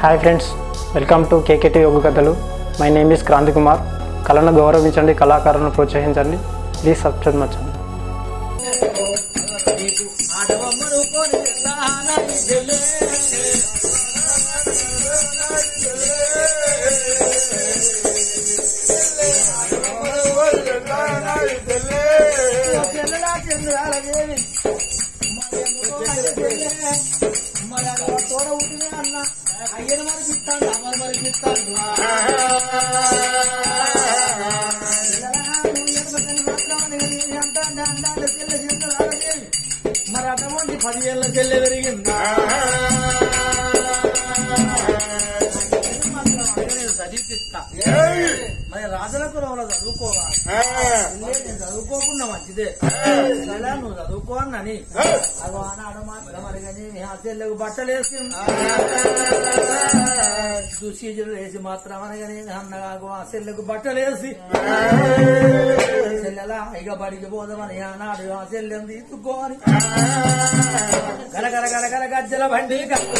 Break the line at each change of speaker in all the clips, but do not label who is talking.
Hi friends welcome to KKT yoga కథలు my name is Kranthi Kumar కళను గౌరవించండి కళాకారులను ప్రోత్సహించండి ప్లీజ్ సబ్స్క్రైబ్ మచ్చండి
మరి అటువంటి పదివేల చెల్లె పెరిగింది చదివిపిస్తా మరి రాజులకు రోజు చదువుకోవాలి ఇల్లే నేను చదువుకోకుండా మంచిదే ఇలా నువ్వు చదువుకో అన్నని అది ఆనాడు మాత్రం మరి కానీ ఆ చెల్లెకు బట్టలు వేసి దుశ్చీజులు వేసి మాత్రం అనగానే అన్నగాకు ఆ చెల్లెకు బట్టలు వేసి చెల్లెలా ఇక బడికి పోదామని ఆనాడు ఆ చెల్లెని తీసుకోని గలగల గలగల గజ్జల బండి కట్టు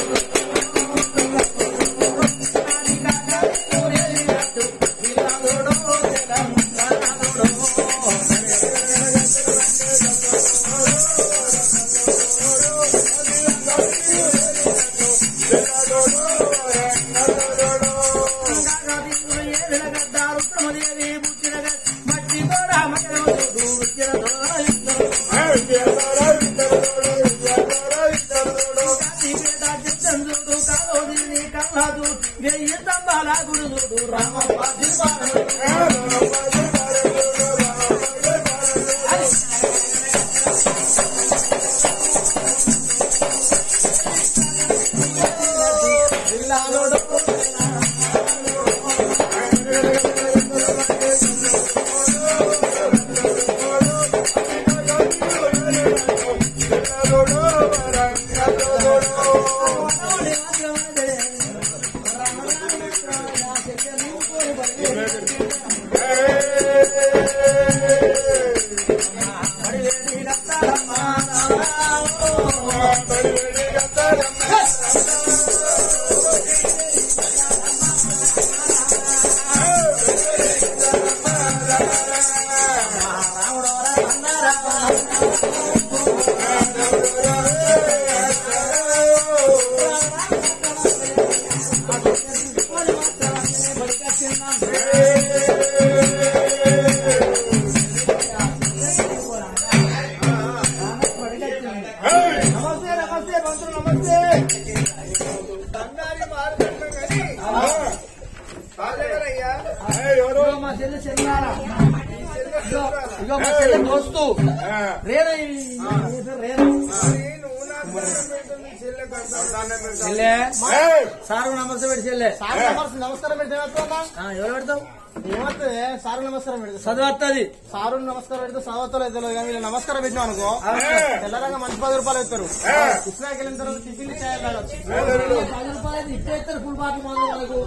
నమస్తే నమస్తే మంత్రులు నమస్తే ఇదిగో మా చెల్లె చెల్లారా ఇగో మా చెల్లె దోస్తు రేణ రేణ చెల్లె సారు నమస్తే పెట్టి చెల్లె
నమస్కారం పెడితే
ఆ, ఎవరు పెడతావు
ఏమవుతుంది సారు నమస్కారం పెడితే
చదువుతుంది
సారు నమస్కారం పెడితే చదవతలో అవుతుంది కానీ వీళ్ళు నమస్కారం పెట్టినా అనుకో తెల్లరంగా మంచి పది రూపాయలు ఇస్తారు ఇస్రాకి వెళ్ళిన తర్వాత టిఫిన్ చేయాలి తాగొచ్చు.
పది రూపాయలు ఇప్పుడే ఇస్తారు ఫుల్ బాటిల్ మందు మనకు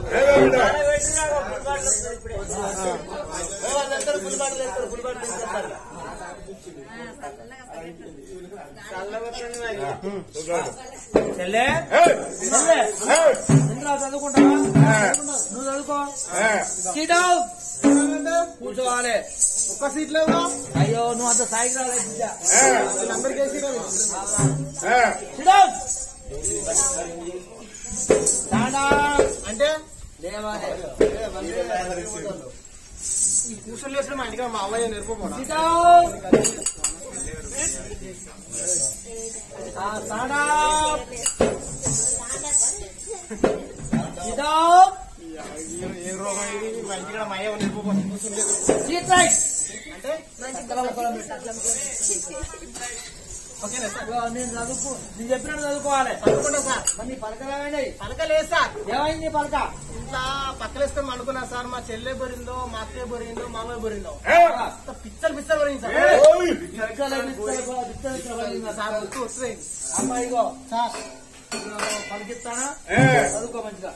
చెల్లె చెల్లె ఇంద్రా చదువుకుంటావా నువ్వు చదువుకో సీటు కూర్చోవాలి
ఒక్క సీట్ లేవుగా
అయ్యో నువ్వు అంత స్థాయికి రాలేదు బిడ్డ.
అందరికీ సీట్
సిట్ టాటా.
అంటే
లేవాలి.
ఈ కూర్చొని లేచిన మా ఇంటికి మా అవ్వయ్య నేర్పుకోడా
సిట్ ఆ, టాటా. సిట్
ఏ రోగం ఇది మా ఇంటికి మా అయ్య నేర్పుకోండి కూర్చొని లేదు
సీట్ రైట్
అంటే ఓకేనా సార్
ఇదిగో నేను చదువుకో నేను చెప్పినట్టు చదువుకోవాలి
అనుకుంటా సార్
మరి నీ పలకలేమండి
పలక లేదు సార్
ఏమైంది నీ పలక
ఇట్లా పక్కలేస్తాం అనుకున్నా సార్ మా చెల్లె బొరిందో మా అత్తయ్య బొరిందో మామయ్య బొరిందో పిచ్చలు పిచ్చలు బొరింది సార్
పిచ్చలే, పిచ్చలే, పిచ్చలే, పిచ్చలే.
సార్ గుర్తు వస్తుంది
అమ్మాయిగో
సార్
పలికిస్తానా చదువుకో మంచిగా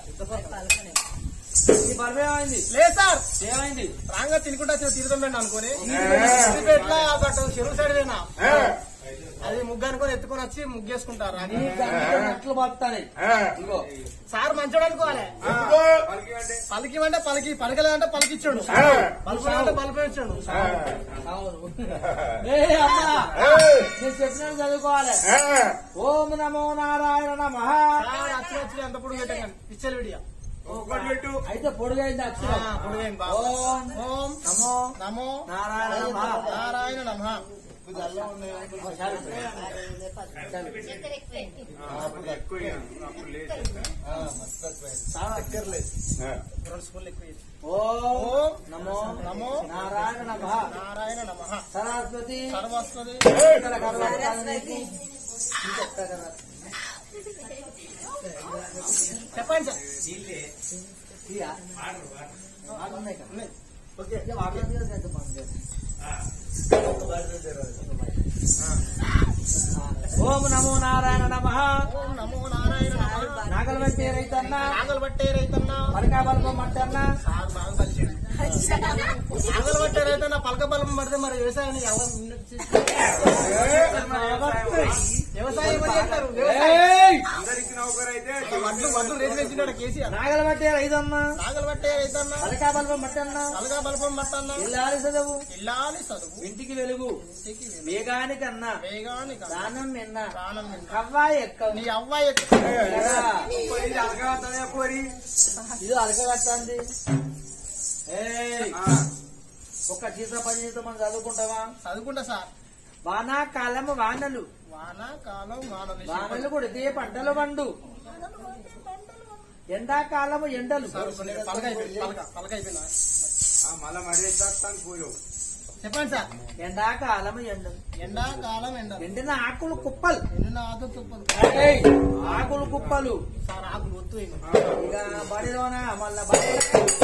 నీ బల్బ్ ఏమైంది
లేదు సార్
ఏమైంది
రాంగా తినుకుంటా వచ్చిన తీర్థం పెట్టిన అనుకోని సిద్దిపేటలో అటు చెరువు సైడ్ పోయినా అది ముగ్గు అనుకొని ఎత్తుకొని వచ్చి ముగ్గేసుకుంటారు
నీ గంటతో నట్లు పడతాయి ఇగో
సార్ మంచోడు అనుకోవాలి పలికి అంటే పలికి పలకలేదంటే పలికిచ్చాడు బల్బు అంటే బల్బు ఇచ్చాడు
అవును ఏ అమ్మా నేను చెప్పినట్టు చదువుకోవాలి ఓం నమో నారాయణ నమః
సార్ అచ్చి వచ్చి ఎంత పొడుగు పెట్టాను పిచ్చలు విడియా
అయితే పొడుగైంది అక్షరం
పొడుగైంది బాబు
ఓం
ఓం
నమో
నమో
నారాయణ నమః
నారాయణ నమ రెండు స్పూన్లు ఎక్కువ వేసి.
ఓం
ఓం
నమో
నమో
నారాయణ నమః
నారాయణ నమ
సరస్వతి
సర్వస్వతి
ఇక్కడ కర్వానికి
చెప్పండి సార్
ఓకే వాటర్ తీసేది మంది ఓం నమో నారాయణ నమ
ఓం నమో నారాయణ నమ
నాగల పేరైతన్నా
నాగలు పట్టే రైతన్నా
పరకా బల్బం అంటన్నా
సార్ బాగా కలిసాడు నాగలు పట్టే రైతన్నా పలక బలం పడితే మరి వ్యవసాయాన్ని ఎవరు ముందుకు తీసుకెళ్తారు? వ్యవసాయం ఎవరు చేస్తారు? వ్యవసాయం. వడ్లు వడ్లు రేటు పెంచినాడు కేసీఆర్
నాగల పట్టే రైతన్నా
నాగలు పట్టే రైతన్నా
పరకా బల్బం మట్టన్నా
పలక బల్బం పట్టన్నా
ఇల్లాలి చదువు
ఇల్లాలి చదువు
ఇంటికి వెలుగు
ఇంటికి వెలుగు.
మేఘానికన్నా
వేగానికి
ప్రాణం నిన్న
ప్రాణం నిండా.
కవ్వా ఎక్క
నీ అవ్వాయి ఎక్కువ.
ఇది అలకగట్టండి ఒక్క చీత పది చీత మనం చదువుకుంటావా
చదువుకుంటా సార్
వానాకాలము వానలు
వాన కాలం వానలు
వానలు కొడితే పంటలు పండు ఎండాకాలము ఎండలు
పలక అయిపోయింది పలక పలక అయిపోయిందా చెప్పండి సార్
ఎండాకాలము ఎండలు
ఎండాకాలం ఎండ
ఎండిన ఆకులు కుప్పలు
ఎండిన ఆకు తుప్పలు
ఏయ్, ఆకులు కుప్పలు
సార్ ఆకులు ఒత్తు ఏమో.
ఇక బడిలోన మళ్ళా బడి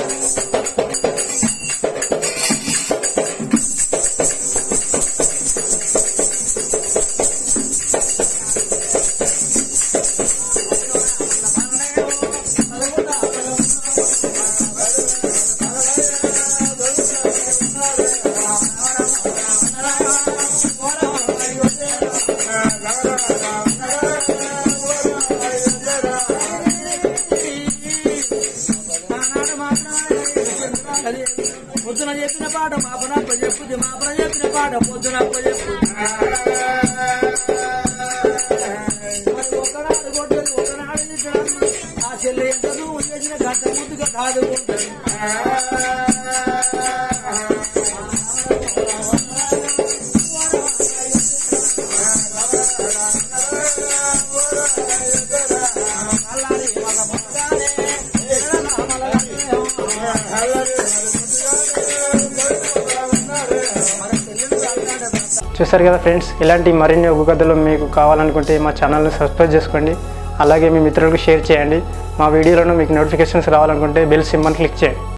పొద్దున చెప్పిన పాట మాపన చెప్పు మాపన చెప్పిన పాట పొద్దున చెప్పు మరి ఒకనాడు కొట్టదు ఒకనాడు తిట్టడమ్మ. ఆ చెల్లె ఎంత నువ్వు చేసిన గంట ముద్దుగా కాదుకుంటాడు అల్లారి వాళ్ళ మొత్తానే
చూసారు కదా ఫ్రెండ్స్ ఇలాంటి మరిన్ని ఒగ్గు కథలు మీకు కావాలనుకుంటే మా ఛానల్ని సబ్స్క్రైబ్ చేసుకోండి అలాగే మీ మిత్రులకు షేర్ చేయండి మా వీడియోలను మీకు నోటిఫికేషన్స్ రావాలనుకుంటే బెల్ సింబల్ క్లిక్ చేయండి